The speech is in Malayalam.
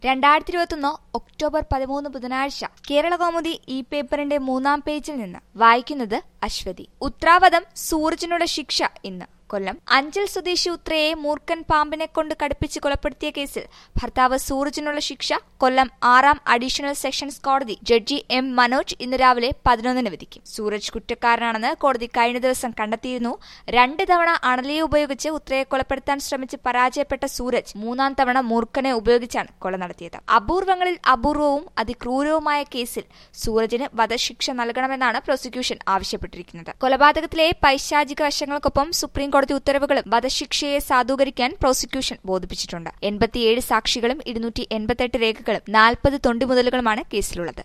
രണ്ടായിരത്തി ഇരുപത്തൊന്ന് ഒക്ടോബർ പതിമൂന്ന് ബുധനാഴ്ച കേരള കൗമുദി ഈ പേപ്പറിന്റെ മൂന്നാം പേജിൽ നിന്ന് വായിക്കുന്നത് അശ്വതി ഉത്രാവതം സൂരജിനുള്ള ശിക്ഷ ഇന്ന് കൊല്ലം അഞ്ചൽ സ്വദേശി ഉത്രയെ മൂർഖൻ പാമ്പിനെ കൊണ്ട് കടുപ്പിച്ച് കൊലപ്പെടുത്തിയ കേസിൽ ഭർത്താവ് സൂരജിനുള്ള ശിക്ഷ കൊല്ലം ആറാം അഡീഷണൽ സെഷൻസ് കോടതി ജഡ്ജി എം മനോജ് ഇന്ന് രാവിലെ പതിനൊന്നിന് വിധിക്കും സൂരജ് കുറ്റക്കാരനാണെന്ന് കോടതി കഴിഞ്ഞ ദിവസം കണ്ടെത്തിയിരുന്നു രണ്ട് തവണ അണലിയെ ഉപയോഗിച്ച് ഉത്രയെ കൊലപ്പെടുത്താൻ ശ്രമിച്ച് പരാജയപ്പെട്ട സൂരജ് മൂന്നാം തവണ മൂർഖനെ ഉപയോഗിച്ചാണ് കൊല നടത്തിയത് അപൂർവങ്ങളിൽ അപൂർവവും അതിക്രൂരവുമായ കേസിൽ സൂരജിന് വധശിക്ഷ നൽകണമെന്നാണ് പ്രോസിക്യൂഷൻ ആവശ്യപ്പെട്ടിരിക്കുന്നത് കൊലപാതകത്തിലെ പൈശാചിക വശങ്ങൾക്കൊപ്പം സുപ്രീം കോടതി ഉത്തരവുകളും വധശിക്ഷയെ സാധൂകരിക്കാൻ പ്രോസിക്യൂഷൻ ബോധിപ്പിച്ചിട്ടുണ്ട് എൺപത്തിയേഴ് സാക്ഷികളും ഇരുന്നൂറ്റി എൺപത്തെട്ട് രേഖകളും നാൽപ്പത് തൊണ്ടിമുതലുകളുമാണ് കേസിലുള്ളത്